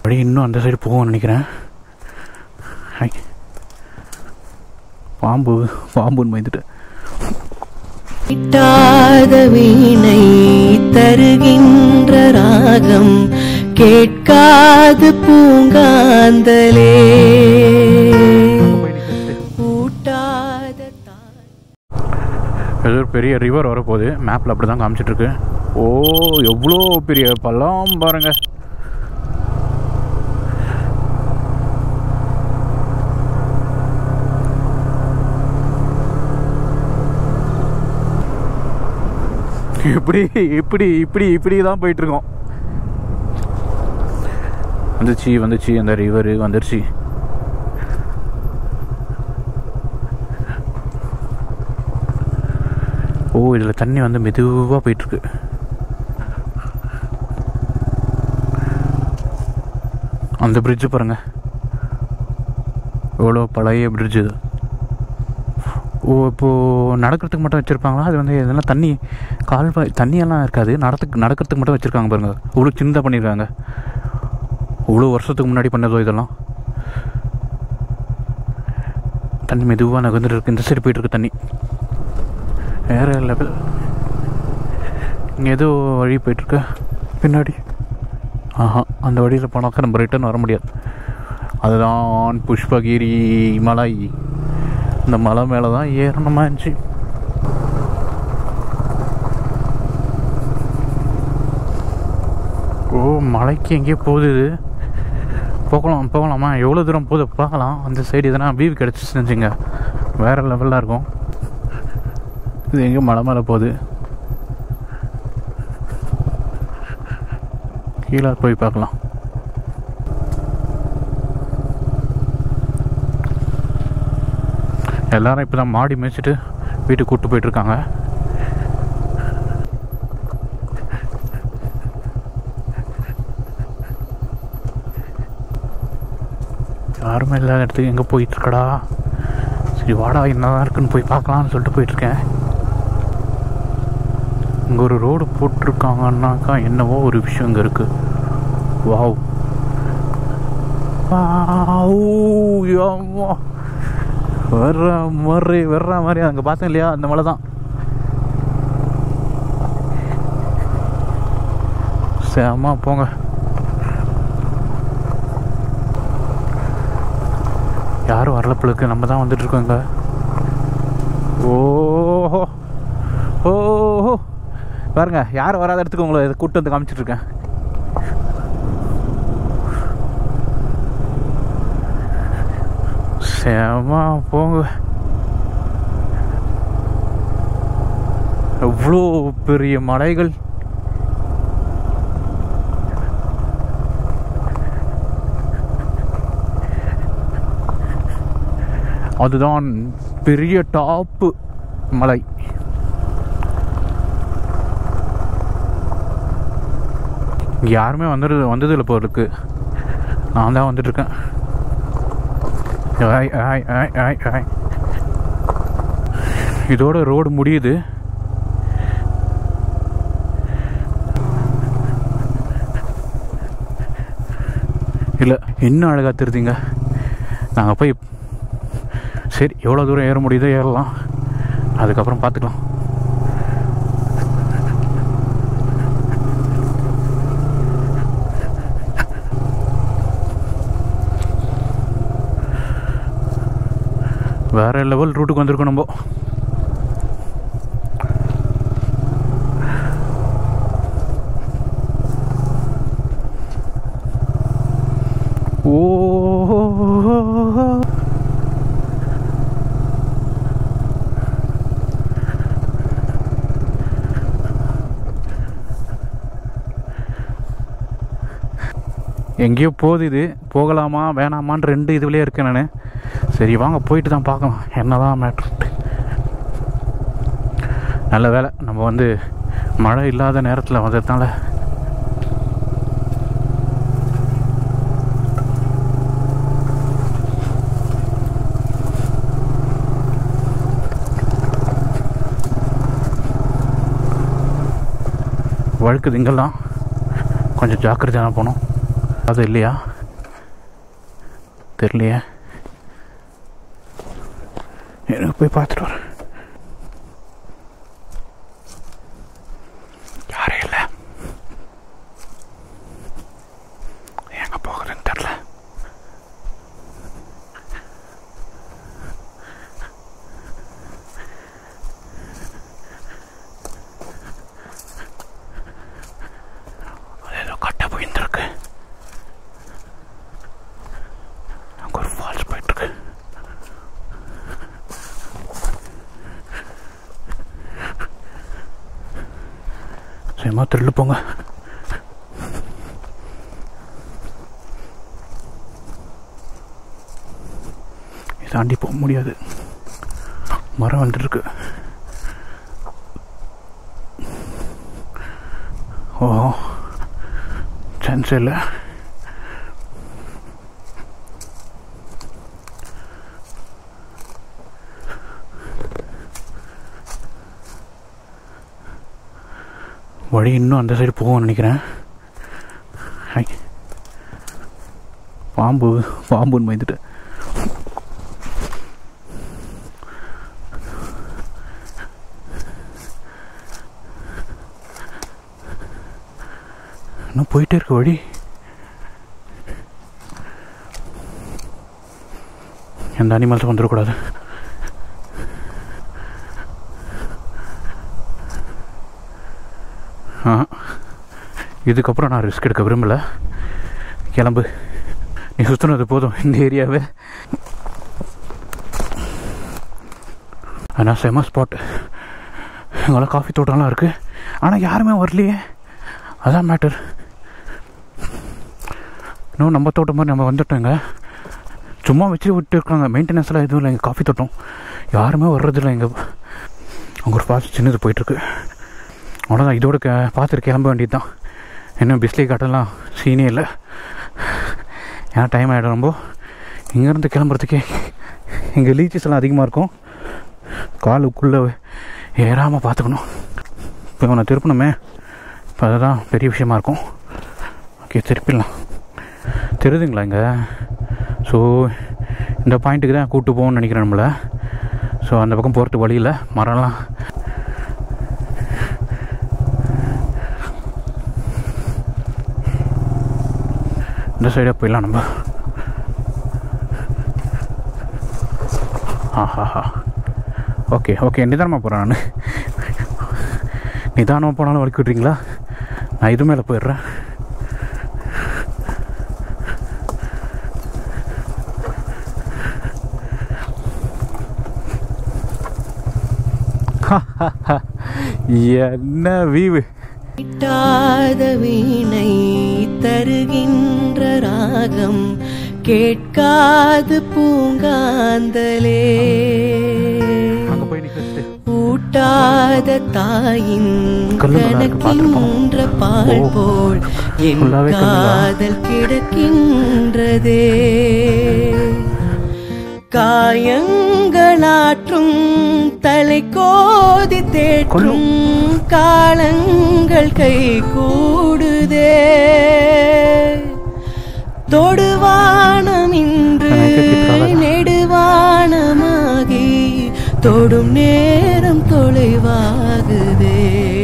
அப்படியே இன்னும் அந்த சைடு போகும்னு நினைக்கிறேன் ஹை பாம்பு பாம்புன்னு பயந்துட்டு கிட்டாத வீணை தருகின்ற ராகம் கேட்காது பூங்காந்தலே ஊட்டாத தாய் ஏதோ ஒரு பெரிய ரிவர் வரப்போகுது மேப்பில் அப்படி தான் காமிச்சிட்ருக்கு ஓ எவ்வளோ பெரிய பள்ளம் பாருங்க இப்படி இப்படி இப்படி இப்படி தான் போயிட்டுருக்கோம் வந்துச்சு வந்துச்சு அந்த ரிவரு வந்துருச்சு ஓ இதில் தண்ணி வந்து மெதுவாக போயிட்டுருக்கு அந்த பிரிட்ஜு பாருங்க எவ்வளோ பழைய பிரிட்ஜு இது ஓ இப்போது நடக்கிறதுக்கு மட்டும் வச்சுருப்பாங்களா அது வந்து இதெல்லாம் தண்ணி கால்வாய் தண்ணியெல்லாம் இருக்காது நடத்துக்கு நடக்கிறதுக்கு மட்டும் வச்சுருக்காங்க பாருங்க இவ்வளோ சின்னதாக பண்ணியிருக்காங்க இவ்வளோ வருஷத்துக்கு முன்னாடி பண்ணதோ இதெல்லாம் தண்ணி மெதுவாக நகர்ந்துட்டு இருக்கு இந்த சைடு போயிட்டு இருக்கு தண்ணி வேற லெவல் இங்கே ஏதோ வழி போயிட்டுருக்கு பின்னாடி ஆஹா அந்த வழியில் போனாக்கா நம்ம ரிட்டர்ன் வர முடியாது அதுதான் புஷ்பகிரி மலை இந்த மலை மேலே தான் ஏறணுமா இருந்துச்சு ஓ மலைக்கு எங்கேயோ போகுது இது போகலாம் போகலாமா எவ்வளோ தூரம் போகுது பார்க்கலாம் அந்த சைடு எதனா வியூ கிடச்சிச்சு வச்சுங்க வேறு லெவலில் இருக்கும் இது எங்கே மலை மேலே போகுது கீழே போய் பார்க்கலாம் எல்லாரும் இப்போ தான் மாடி மேய்ச்சிட்டு வீட்டுக்கு கூப்பிட்டு போயிட்டுருக்காங்க யாருமே இல்லாத இடத்துக்கு எங்கே போயிட்டுருக்கடா சரி வாடா என்னதான் இருக்குன்னு போய் பார்க்கலாம்னு சொல்லிட்டு போயிட்டுருக்கேன் இங்கே ஒரு ரோடு போட்டிருக்காங்கன்னாக்கா என்னவோ ஒரு விஷயம் இங்கே இருக்குது வாவ் வாவ், யம்மா. வர்ற மாதிரி வர்ற மாதிரி அங்கே பார்த்தேன் இல்லையா அந்த மலை தான் சேமா போங்க யாரும் வரல பிள்ளைக்கு நம்ம தான் வந்துட்டு இருக்கோம் இங்க ஓஹோ ஓஹோ பாருங்க யாரும் வராத இடத்துக்கு உங்களை கூட்டு வந்து காமிச்சிட்டு இருக்கேன் சேமா போங்க எவ்வளோ பெரிய மலைகள் அதுதான் பெரிய டாப்பு மலை இங்க யாருமே வந்துடு வந்ததில்லை போகிறதுக்கு நான் தான் வந்துட்டுருக்கேன் ஆய் ஆய் ஆய் ஆய் ஆய் இதோட ரோடு முடியுது இல்லை இன்னும் அழகாக தெரியுதுங்க நாங்கள் போய் சரி எவ்வளோ தூரம் ஏற முடியுதோ ஏறலாம் அதுக்கப்புறம் பார்த்துக்கலாம் வேற லெவல் ரூட்டுக்கு வந்திருக்கோம் நம்ம ஓ எங்கேயோ போகுது இது போகலாமா வேணாமான்னு ரெண்டு இதுலேயே இருக்கேன் நான் சரி வாங்க போயிட்டு தான் பார்க்கலாம் என்னதான் மேட்ருட்டு நல்ல வேலை நம்ம வந்து மழை இல்லாத நேரத்தில் வந்ததுனால வழுக்குது இங்கெல்லாம் கொஞ்சம் ஜாக்கிரதையாக போகணும் அது இல்லையா தெரியலையே எனக்கு போய் பார்த்துட்டு வரேன் யாரும் இல்லை எங்கே போகுதுன்னு தெரில அது ஏதோ கட்ட போயிருந்துருக்கு அங்கே ஒரு ஃபால்ஸ் போயிட்டுருக்கு சரிம்மா திருள்ள போங்க இதை தாண்டி போக முடியாது மரம் வந்துருக்கு ஓ சான்ஸ் இல்லை வழி இன்னும் அந்த சைடு போகும்னு நினைக்கிறேன் ஐ. பாம்பு பாம்புன்னு பயந்துட்டு இன்னும் போயிட்டே இருக்கு வழி எந்த அனிமல்ஸும் வந்துடக்கூடாது ஆ இதுக்கப்புறம் நான் ரிஸ்க் எடுக்க விரும்பல கிளம்பு நீ சுற்றுனது போதும் இந்த ஏரியாவே ஆனால் செம ஸ்பாட் இங்கெல்லாம் காஃபி தோட்டம்லாம் இருக்குது ஆனால் யாருமே வரலையே அதான் மேட்டர் இன்னும் நம்ம தோட்டம் மாதிரி நம்ம வந்துட்டோங்க சும்மா வச்சு விட்டு இருக்காங்க மெயின்டெனன்ஸ்லாம் எதுவும் இல்லை எங்கள் காஃபி தோட்டம் யாருமே வர்றதில்லை எங்கள் அங்கே ஒரு பாஸ் சின்னது போயிட்டுருக்கு அவ்வளோதான் இதோட க பார்த்துட்டு கிளம்ப வேண்டியது தான் இன்னும் பிஸ்லி காட்டெல்லாம் சீனே இல்லை ஏன்னா டைம் ஆகிடும் ரொம்ப இங்கேருந்து கிளம்புறதுக்கே இங்கே லீச்சஸ் எல்லாம் அதிகமாக இருக்கும் காலுக்குள்ளே ஏறாமல் பார்த்துக்கணும் இப்போ இவனை திருப்பணுமே இப்போ அதுதான் பெரிய விஷயமா இருக்கும் ஓகே திருப்பிடலாம் தெரியுதுங்களா இங்கே ஸோ இந்த பாயிண்ட்டுக்கு தான் கூப்பிட்டு போகணும்னு நினைக்கிறேன் நம்மளை ஸோ அந்த பக்கம் போகிறதுக்கு வழியில் மரம்லாம் இந்த சைடாக போயிடலாம் நம்ம ஆஹாஹா ஓகே ஓகே நிதானமாக போகிறேன் நான் நிதானமாக போனாலும் வலிக்கி விட்றீங்களா நான் இது மேலே போயிடுறேன் என்ன வீவு மீட்டாத வீணை தருகின்ற ராகம் கேட்காது பூங்காந்தலே அங்கே போய் நிற்கிறது ஊட்டாத தாயின் கல்லுங்களா இருக்கு, கணக்கின்ற பால் ஓ, போல் என் ஃபுல்லாவே கல்லுங்களா? காதல் கிடக்கின்றதே காயங்களாற்றும் தலை கோதி தேற்றும் காலங்கள் கை கூடுதே தொடுவானம் இன்று எனக்கு கிட்டாரா? நெடுவானமாகி தொடும் நேரம் தொலைவாகுதே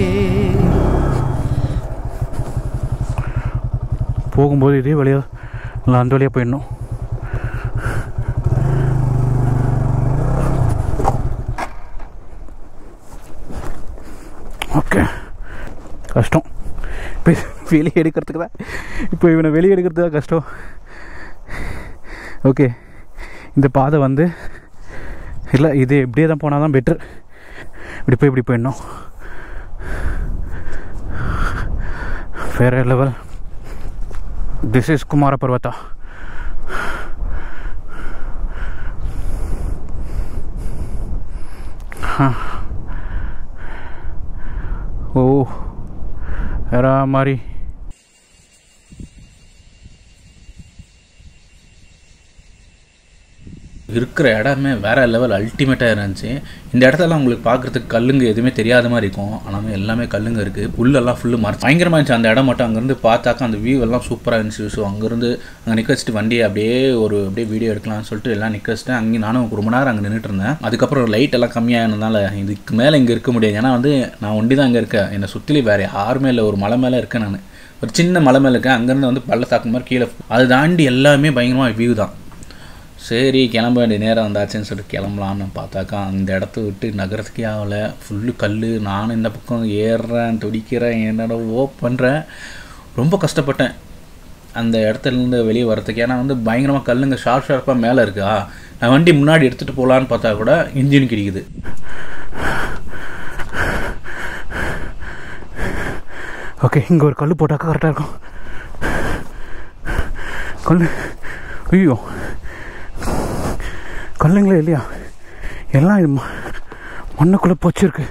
போகும்போது இதே வழியாக இல்லை அந்த வழியாக போயிடணும் ஓகே கஷ்டம் இப்போ வெளியே எடுக்கிறதுக்கு தான் இப்போ இவனை வெளியே எடுக்கிறது தான் கஷ்டம் ஓகே இந்த பாதை வந்து இல்லை இது இப்படியே தான் போனால் தான் பெட்ரு இப்படி போய் இப்படி போயிடணும் வேற level this is Kumara Parvatha ஓ வேற மாதிரி இருக்கிற இடமே வேற லெவல் அல்டிமேட்டாக இருந்துச்சு இந்த இடத்துல உங்களுக்கு பார்க்குறதுக்கு கல்லுங்க எதுவுமே தெரியாத மாதிரி இருக்கும் ஆனால் எல்லாமே கல்லுங்க இருக்குது புல்லெல்லாம் ஃபுல்லு மறைச்சு பயங்கரமாக இருந்துச்சு அந்த இடம் மட்டும் அங்கேருந்து பார்த்தாக்கா அந்த வியூ எல்லாம் சூப்பராக இருந்துச்சு ஸோ அங்கேருந்து அங்கே நிற்க வச்சுட்டு வண்டியை அப்படியே ஒரு அப்படியே வீடியோ எடுக்கலாம்னு சொல்லிட்டு எல்லாம் நிற்க வச்சுட்டு அங்கே நானும் ரொம்ப நேரம் அங்கே நின்றுட்டு இருந்தேன் அதுக்கப்புறம் லைட் எல்லாம் கம்மியானதுனால இதுக்கு மேலே இங்கே இருக்க முடியாது ஏன்னா வந்து நான் ஒண்டி தான் இங்கே இருக்கேன் என்னை சுற்றிலே வேறு யாருமே இல்லை ஒரு மலை மேலே இருக்கேன் நான் ஒரு சின்ன மலை மேலே இருக்கேன் அங்கேருந்து வந்து பள்ளத்தாக்கு மாதிரி கீழே அதை தாண்டி எல்லாமே பயங்கரமாக வியூ தான் சரி கிளம்ப வேண்டிய நேரம் வந்தாச்சுன்னு சொல்லிட்டு கிளம்பலான்னு பார்த்தாக்கா அந்த இடத்த விட்டு நகரத்துக்கே ஆகலை ஃபுல்லு கல் நானும் இந்த பக்கம் ஏறுறேன் துடிக்கிறேன் என்னடா ஓ பண்ணுறேன் ரொம்ப கஷ்டப்பட்டேன் அந்த இடத்துலேருந்து வெளியே வரத்துக்கு ஏன்னா வந்து பயங்கரமாக கல்லுங்க ஷார்ப் ஷார்ப்பாக மேலே இருக்கா நான் வண்டி முன்னாடி எடுத்துகிட்டு போகலான்னு பார்த்தா கூட இன்ஜின் கிடைக்குது ஓகே இங்கே ஒரு கல் போட்டாக்கா கரெக்டாக இருக்கும் கல் ஐயோ கல்லுங்களே இல்லையா எல்லாம் இது ம- மண்ணுக்குள்ளே போச்சிருக்கு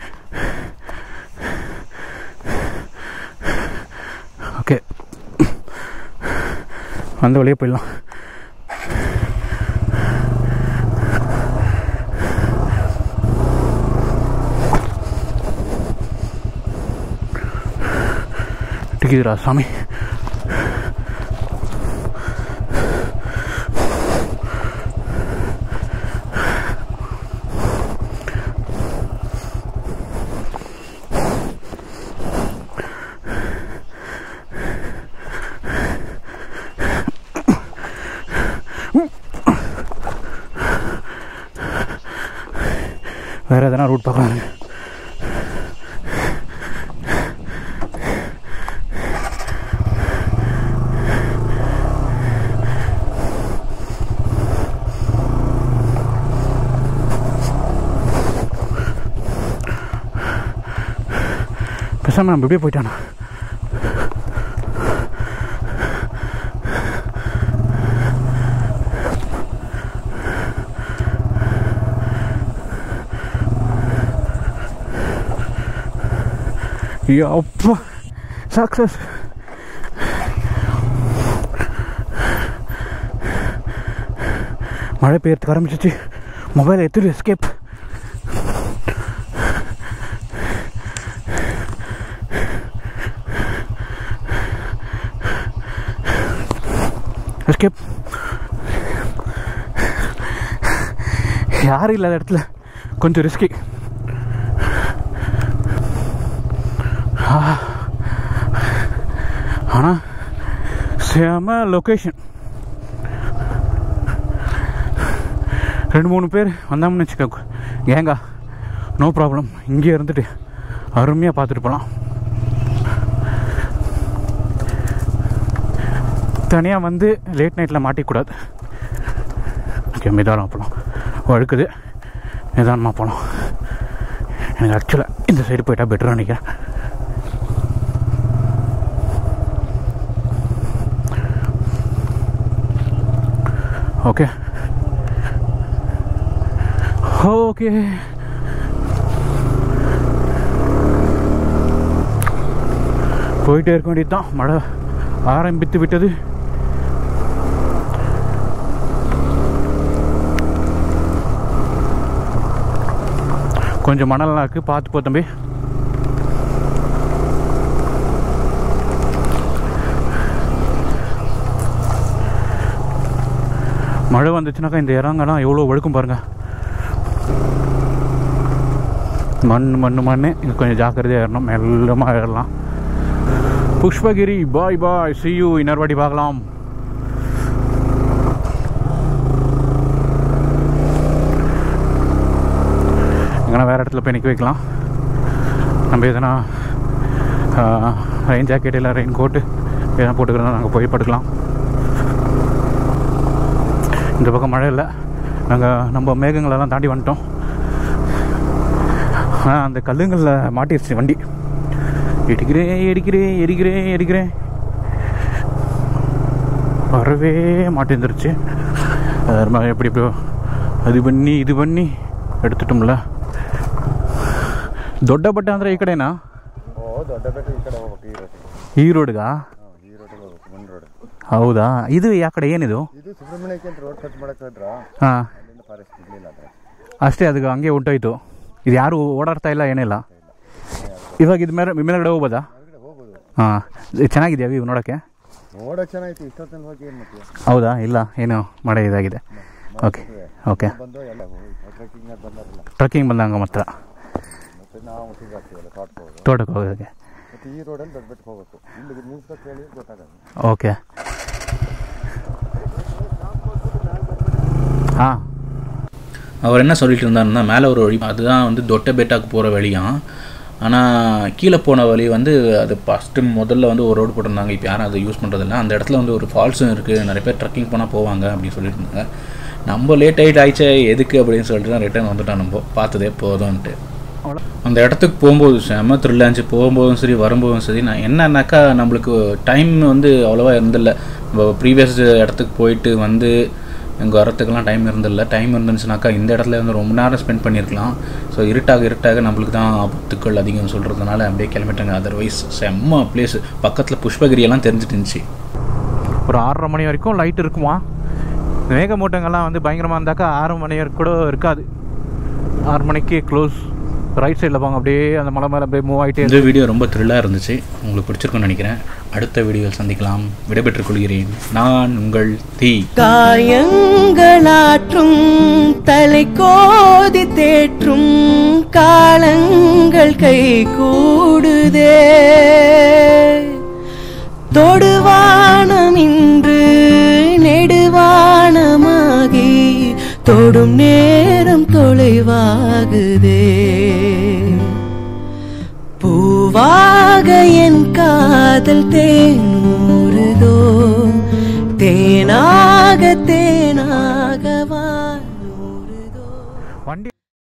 ஓகே அந்த வழியே போயிடலாம் டிக்குதுடா சாமி வேறு எதனா ரூட் பார்க்கலாம் பேசாம நம்ம இப்படியே போயிட்டானா அப்பா சக்ஸஸ் மழை பெய்யறதுக்கு ஆரம்பிச்சிச்சு மொபைல் எடுத்துட்டு எஸ்கேப் எஸ்கேப் யாரும் இல்லாத இடத்துல கொஞ்சம் ரிஸ்கி ஆனால் செம லொக்கேஷன் ரெண்டு மூணு பேர் வந்தோம்னு வச்சுக்கோ ஏங்கா நோ ப்ராப்ளம் இங்கே இருந்துட்டு அருமையாக பார்த்துட்டு போகலாம் தனியாக வந்து லேட் நைட்டில் மாட்டிக்கூடாது ஓகே மிதானம் போகலாம் வழுக்குது நிதானமாக போகலாம் எனக்கு ஆக்சுவலாக இந்த சைடு போயிட்டா பெட்டர்னு நினைக்கிறேன் ஓகே ஓகே போயிட்டே இருக்க வேண்டியது தான் மழை ஆரம்பித்து விட்டது கொஞ்சம் மணலாம் இருக்குது பார்த்து போ தம்பி மழை வந்துச்சுனாக்கா இந்த இறங்கலாம் எவ்வளோ வழுக்கும் பாருங்க மண் மண் மண் இங்கே கொஞ்சம் ஜாக்கிரதையாக ஏறணும் மெல்லமாக ஏறலாம் Pushpagiri bye bye see you இன்னொரு வாட்டி பார்க்கலாம் எங்கன்னா வேறு இடத்துல போய் நிற்க வைக்கலாம் நம்ம எதனா ரெயின் ஜாக்கெட் இல்லை ரெயின் கோட்டு எதனா போட்டுக்கிறதா நாங்கள் போய் படுக்கலாம் இந்த பக்கம் மழை இல்லை நாங்கள் நம்ம மேகங்களெல்லாம் தாண்டி வந்துட்டோம் ஆ அந்த கல்லுங்களில் மாட்டிருச்சு வண்டி இடிக்கிறேன் எரிக்கிறேன் எரிக்கிறேன் எரிக்கிறேன் வரவே மாட்டேந்துருச்சு அது மாதிரி எப்படி எப்படியோ அது பண்ணி இது பண்ணி எடுத்துட்டோம்ல ದೊಡ್ಡಬಟ್ಟ ಅಂದರೆ ಈ ಕಡೆನಾ ಓ ದೊಡ್ಡ ಬೆಟ್ಟ ಈ ಕಡೆ ಹೋಗ್ಬೇಕು ಈ ರೋಟಿಗೆ ಈ ರೋಡ್ಗಾ ಹಾಂ ಈ ರೋಟಿಗೆ ಹೋಗ್ಬೇಕು ಮುಂದೆ ರೋಡ್ ಹೌದಾ ಇದು ಯಾ ಕಡೆ ಏನಿದು ಇದು ಸುಬ್ರಹ್ಮಣ್ಯಕ್ಕೆ ಅಂತ ರೋಡ್ ಕಟ್ ಮಾಡಕ್ಕೆ ಹೋದ್ರ ಹಾಂ ಅಲ್ಲಿಂದ ಫಾರೆಸ್ಟ್ ಇರಲಿಲ್ಲ ಅದ್ರ ಅಷ್ಟೇ ಅದಕ್ಕೆ ಹಂಗೆ ಹೊಂಟೋಯ್ತು ಇದು ಯಾರು ಓಡಾಡ್ತಾ ಇಲ್ಲ ಏನಿಲ್ಲ ಇವಾಗ ಇದು ಮೇಲೆ ಮೇಲ್ಗಡೆ ಹೋಗ್ಬೋದಾ ಹೊರಗಡೆ ಹೋಗ್ಬೋದು ಹಾಂ ಚೆನ್ನಾಗಿದೆಯಾ ವ್ಯೂ ನೋಡೋಕ್ಕೆ ನೋಡಕ್ ಚೆನ್ನಾಗಿತ್ತು ಇಷ್ಟೊತ್ತಲ್ಲಿ ಹೋಗಿ ಏನು ಮಾಡ್ತೀವಿ ಹೌದಾ ಇಲ್ಲ ಏನು ಮಾಡೇ ಇದಾಗಿದೆ ಓಕೆ ಓಕೆ ಬಂದು ಎಲ್ಲ ಟ್ರೆಕ್ಕಿಂಗ್ ಬಂದಾರಲ್ಲ ಟ್ರಕ್ಕಿಂಗ್ ಬಂದಂಗೆ ಮಾತ್ರ ಮತ್ತೆ ನಾವು ಸಿಗಾಗ್ತೀವಲ್ಲ ತೋಟಕ್ಕೆ ಹೋಗೋದು ತೋಟಕ್ಕೆ ಹೋಗೋದಕ್ಕೆ ಮತ್ತೆ ಈ ರೋಡಲ್ಲಿ ದೊಡ್ಡ ಬೆಟ್ಟಕ್ಕೆ ಹೋಗ್ಬೇಕು ಇಲ್ಲಿಗೆ ನಿಲ್ಸಕ್ಕೆ ಹೇಳಿ ಗೊತ್ತಾಗಲ್ಲ ಓಕೆ ಹಾಂ அவர் என்ன சொல்லிட்டு இருந்தாருன்னா மேலே ஒரு வழி அதுதான் வந்து தொட்ட பேட்டாக்கு போகிற வழியாம் ஆனால் கீழே போன வழி வந்து அது ஃபஸ்ட்டு முதல்ல வந்து ஒரு ரோடு போட்டிருந்தாங்க இப்போ யாரும் அதை யூஸ் பண்ணுறதில்ல அந்த இடத்துல வந்து ஒரு ஃபால்ஸும் இருக்குது நிறைய பேர் ட்ரெக்கிங் போனால் போவாங்க அப்படின்னு சொல்லிட்டு இருந்தாங்க நம்ம லேட் ஆகிட்டு ஆயிடுச்சே எதுக்கு அப்படின்னு சொல்லிட்டு தான் ரிட்டர்ன் வந்துட்டோம் நம்ம பார்த்ததே போதும்ன்ட்டு அவ்வளோ அந்த இடத்துக்கு போகும்போது செம்ம த்ரில் இருந்துச்சு போகும்போதும் சரி வரும்போதும் சரி நான் என்னன்னாக்கா நம்மளுக்கு டைம் வந்து அவ்வளோவா இருந்தில்ல நம்ம ப்ரீவியஸ் இடத்துக்கு போயிட்டு வந்து இங்கே வரத்துக்கெல்லாம் டைம் இருந்தில்ல டைம் இருந்துச்சுனாக்கா இந்த இடத்துல வந்து ரொம்ப நேரம் ஸ்பெண்ட் பண்ணியிருக்கலாம் ஸோ இருட்டாக இருட்டாக நம்மளுக்கு தான் ஆபத்துக்கள் அதிகம் சொல்கிறதுனால அப்படியே கிளம்பிட்டாங்க அதர்வைஸ் செம்ம பிளேஸ் பக்கத்தில் புஷ்பகிரியெல்லாம் தெரிஞ்சுட்டு இருந்துச்சு ஒரு ஆறரை மணி வரைக்கும் லைட் இருக்குமா மேகமூட்டங்கள்லாம் வந்து பயங்கரமாக இருந்தாக்கா ஆறு மணி வரைக்கும் கூட இருக்காது ஆறு மணிக்கு க்ளோஸ் ரைட் சைடில் போங்க அப்படியே அந்த மலை மேலே அப்படியே மூவ் ஆகிட்டே இந்த வீடியோ ரொம்ப த்ரில்லாக இருந்துச்சு உங்களுக்கு பிடிச்சிருக்கும்னு நினைக்கிறேன் அடுத்த வீடியோவில் சந்திக்கலாம் விடைபெற்றுக் கொள்கிறேன் நான் உங்கள் தீ காயங்களாற்றும் தலை கோதி தேற்றும் காலங்கள் கை கூடுதே தொடுவானம் இன்று நெடுவானமாகி தொடும் நேரம் தொலைவாகுதே பூவாக என் காதல் தேனூறுதோ தேனாக தேனாக வா